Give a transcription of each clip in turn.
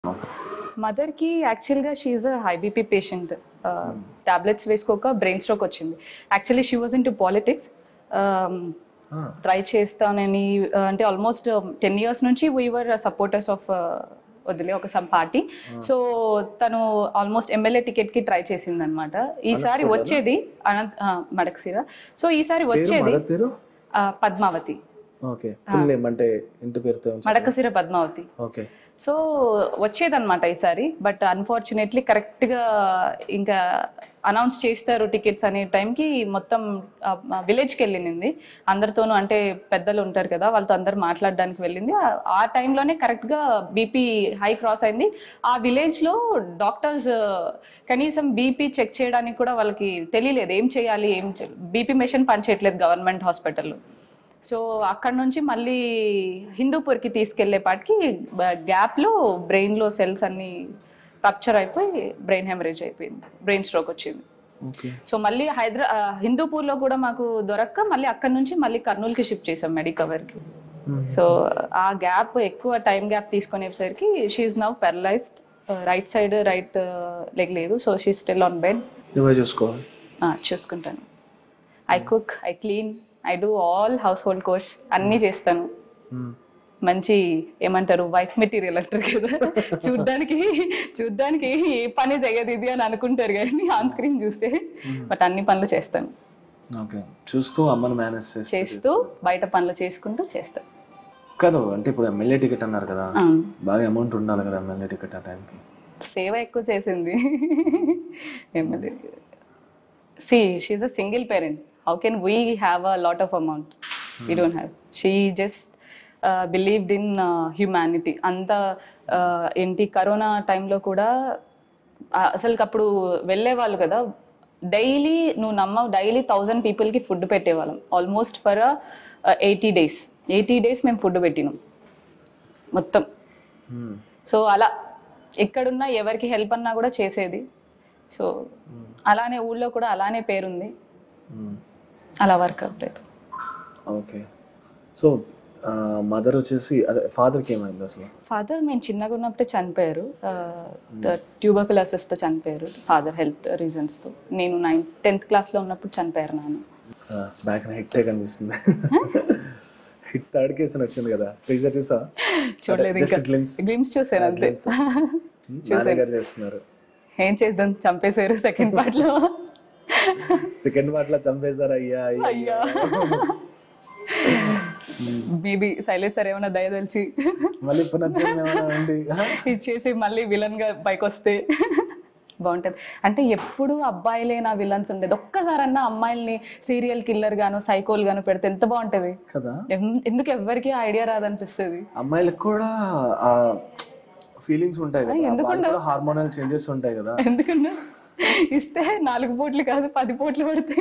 మదర్కి యాక్చువల్గా she a high BP patient tablets వేసుకోక బ్రెయిన్ స్ట్రోక్ వచ్చింది actually she was into politics try చేస్తానని uh, అంటే ఆల్మోస్ట్ టెన్ ఇయర్స్ నుంచి వీవర్ సపోర్టర్స్ ఆఫ్ వదిలే ఒక సమ్ పార్టీ సో తను ఆల్మోస్ట్ ఎమ్మెల్యే టికెట్ కి ట్రై చేసింది అనమాట ఈసారి వచ్చేది అనంత్ మడక్సిరా సో ఈసారి వచ్చేది మదర్ పేరు uh, Padmavati okay full name అంటే ఇంటి పేరుతో ఉంచు. మడకసిర పద్మావతి ఓకే సో వచ్చేదన్నమాట ఈసారి బట్ అన్ఫార్చునేట్లీ కరెక్ట్గా ఇంకా అనౌన్స్ చేస్తారు టికెట్స్ అనే టైంకి మొత్తం విలేజ్కి వెళ్ళింది అందరితోనూ అంటే పెద్దలు ఉంటారు కదా వాళ్ళతో అందరు మాట్లాడడానికి వెళ్ళింది ఆ- ఆ టైంలోనే కరెక్ట్గా బీపీ హై క్రాస్ అయింది ఆ విలేజ్లో డాక్టర్స్ కనీసం బీపీ చెక్ చేయడానికి కూడా వాళ్ళకి తెలియలేదు ఏం చేయాలి ఏం బీపీ మెషిన్ పనిచేయట్లేదు గవర్నమెంట్ హాస్పిటల్లో సో అక్కడ నుంచి మళ్ళీ హిందూపూర్కి తీసుకెళ్లేపాటికి గ్యాప్లో బ్రెయిన్లో సెల్స్ అన్ని రప్చర్ అయిపోయి బ్రెయిన్ హెమరేజ్ అయిపోయింది బ్రెయిన్ స్ట్రోక్ వచ్చింది ఓకే సో మళ్ళీ హైదరా ఆ, హిందూపూర్లో కూడా మాకు దొరక్క మళ్ళీ అక్కడ నుంచి మళ్ళీ కర్నూలుకి షిఫ్ట్ చేసాం మెడికవర్కి సో ఆ గ్యాప్ ఎక్కువ టైం గ్యాప్ తీసుకునేసరికి she now paralysed right side right leg లేదు so she still on bed నువ్వే చూసుకోవాలి చూసుకుంటాను I cook I clean I do all household chores అన్నీ చేస్తాను మంచి ఏమంటారు వైఫ్ మెటీరియల్ అంటారు కదా చూడ్డానికి చూడ్డానికి ఏ పని చేయదు ఇది అని అనుకుంటారు కానీ ఆన్ స్క్రీన్ చూస్తే బట్ అన్ని పనులు చేస్తాను ఓకే చూస్తూ అమ్మని మేనేజ్ చేసి చేస్తూ బయట పనులు చేసుకుంటూ చేస్తాను కాదు అంటే ఇప్పుడు ఎమ్మెల్యే టికెట్ అన్నారు కదా అవును. బాగా అమౌంట్ ఉండాలి కదా ఎమ్మెల్యే టికెట్ ఆ టైంకి సేవ ఎక్కువ చేసింది ఏమది సి she a single parent how can we have a lot of amount we don't have she just believed in humanity అంత uh, ఏంటి కరోనా టైంలో కూడా uh, అసలు అప్పుడు వెళ్ళేవాళ్ళు కదా డైలీ నువ్వు నమ్మవు డైలీ థౌజండ్ పీపుల్కి ఫుడ్ పెట్టేవాళ్ళం almost for eighty days eighty days మేము ఫుడ్ పెట్టినాం మొత్తం సో అలా ఎక్కడున్నా ఎవరికి హెల్ప్ అన్నా కూడా చేసేది సో అలానే ఊళ్ళో కూడా అలానే పేరుంది అలా వర్క్ అవుట్ అవుతుంది ఓకే సో మదర్ వచ్చేసి అదే ఫాదర్కి ఏమైంది అసలు ఫాదర్ మేము చిన్నగా ఉన్నప్పుడే చనిపోయారు ట్యూబర్కులసిస్తో చనిపోయారు ఫాదర్ హెల్త్ రీజన్స్తో నేను నైన్త్ టెన్త్ క్లాస్లో ఉన్నప్పుడు చనిపోయారు నాన్న బ్యాక్ హిట్టే కనిపిస్తుంది హిట్ థర్డ్ కేసు అని వచ్చింది కదా టీజర్ చూసా చూడలేదు జస్ట్ ఇంకా గ్లిమ్స్ గ్లిమ్స్ చూసాను అంతే నాన్నగారు చేస్తున్నారు ఏం చేద్దాం చంపేశారు సెకండ్ పార్ట్లో సెకండ్ పార్ట్ లో చంపేశారు అయ్యా అయ్యా అయ్యా బీబీ శైలేష్ సార్ ఏమైనా దయదలిచి మళ్ళీ పునర్జన్మ ఏమైనా ఉంది ఇచ్చేసి మళ్ళీ విలన్ గా పైకి వస్తే బాగుంటది అంటే ఎప్పుడు అబ్బాయిలే నా విలన్స్ ఉండేది ఒక్కసారన్నా అమ్మాయిల్ని సీరియల్ కిల్లర్ గాను సైకోల్ గాను పెడితే ఎంత బాగుంటది కదా ఎం- ఎందుకు ఎవరికి ఐడియా రాదనిపిస్తుంది అమ్మాయిలకు కూడా ఆ ఫీలింగ్స్ ఉంటాయి కదా వాళ్ళకి కూడా హార్మోనల్ చేంజెస్ ఉంటాయి కదా ఎందుకన్నా ఇస్తే నాలుగు పోట్లు కాదు పది పోట్లు పడితే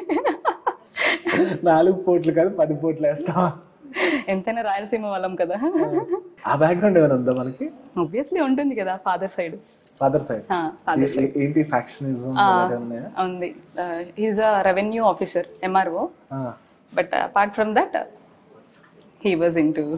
నాలుగు పోట్లు కాదు పది పోట్లు వేస్తాం ఎంతైనా రాయలసీమ వాళ్ళం కదా ఆ బ్యాక్గ్రౌండ్ ఏమైనా ఉందా మనకి ఆబ్వియస్లీ ఉంటుంది కదా father side father side father ఏంటి ఫ్యాక్షనిజం ఉన్నాయా ఉంది he's a revenue officer MRO ఆ, but apart from that he was into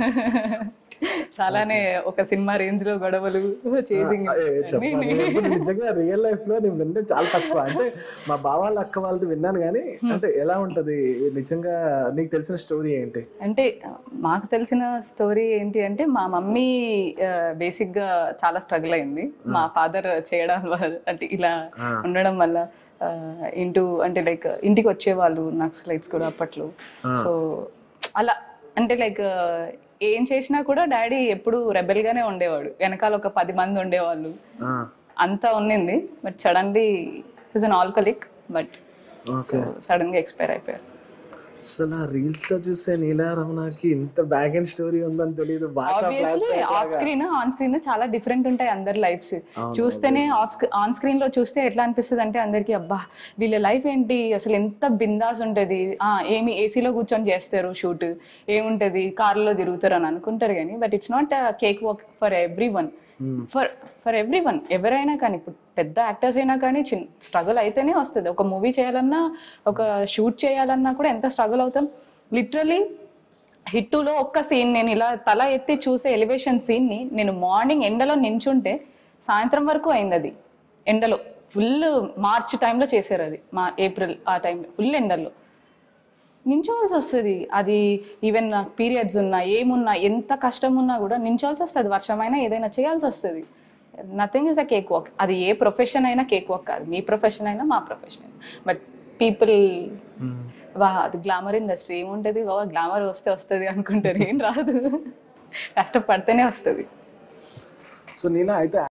చాలానే ఒక సినిమా రేంజ్ లో గొడవలు చేసింగ్ ఏ, చెప్పాలి ఇప్పుడు నిజంగా రియల్ లైఫ్ లో నేను వింటే చాలా తక్కువ అంటే మా బావ వాళ్ళ అక్క వాళ్ళది విన్నాను కానీ అంటే ఎలా ఉంటది నిజంగా నీకు తెలిసిన స్టోరీ ఏంటి అంటే మాకు తెలిసిన స్టోరీ ఏంటి అంటే మా మమ్మీ బేసిక్ గా చాలా స్ట్రగుల్ అయింది మా ఫాదర్ చేయడం వల్ల అంటే ఇలా ఉండడం వల్ల ఇంటూ అంటే లైక్ ఇంటికి వచ్చేవాళ్ళు నక్సలైట్స్ కూడా అప్పట్లో సో అలా అంటే లైక్ ఏం చేసినా కూడా డాడీ ఎప్పుడు రెబెల్ గానే ఉండేవాడు వెనకాల ఒక పది మంది ఉండేవాళ్ళు ఆ, అంతా ఉన్నింది but suddenly is an alcoholic but okay sudden గా ఎక్స్పైర్ అయిపోయారు అసలు రీల్స్ లో చూసే నీలా రమణకి ఇంత బ్యాక్ అండ్ స్టోరీ ఉందని తెలియదు భాష obviously off screen on screen చాలా డిఫరెంట్ ఉంటాయి అందరి లైఫ్స్ చూస్తేనే ఆఫ్ ఆన్ స్క్రీన్ లో చూస్తే ఎట్లా అనిపిస్తుంది అంటే అందరికి అబ్బా వీళ్ళ లైఫ్ ఏంటి అసలు ఎంత బిందాస్ ఉంటది ఆ ఏమి ఏసీలో కూర్చొని చేస్తారు షూట్ ఏముంటది కార్లో తిరుగుతారు అని అనుకుంటారు కానీ but it's not cake work for everyone for for everyone ఎవరైనా కానీ ఇప్పుడు పెద్ద యాక్టర్స్ అయినా కానీ చిన్న స్ట్రగుల్ అయితేనే వస్తుంది ఒక మూవీ చేయాలన్నా ఒక షూట్ చేయాలన్నా కూడా ఎంత స్ట్రగుల్ అవుతాం లిటరలీ హిట్టులో ఒక్క సీన్ నేను ఇలా తల ఎత్తి చూసే ఎలివేషన్ సీన్ ని నేను మార్నింగ్ ఎండలో నించుంటే సాయంత్రం వరకు అయింది అది ఎండలో ఫుల్ మార్చ్ టైంలో చేశారు అది మా ఏప్రిల్ ఆ టైంలో ఫుల్ ఎండల్లో నించోవాల్సి వస్తుంది అది ఈవెన్ నాకు పీరియడ్స్ ఉన్నా ఏమున్నా ఎంత కష్టం ఉన్నా కూడా నించోవాల్సి వస్తుంది వర్షమైనా ఏదైనా చేయాల్సి వస్తుంది nothing is a cake walk అది ఏ ప్రొఫెషన్ అయినా కేక్ వాక్ కాదు మీ ప్రొఫెషన్ అయినా మా ప్రొఫెషన్ అయినా బట్ పీపుల్ వా అది గ్లామర్ ఇండస్ట్రీ ఏముంటుంది వా గ్లామర్ వస్తే వస్తుంది అనుకుంటారు ఏం రాదు కష్టపడితేనే వస్తుంది సో నేను అయితే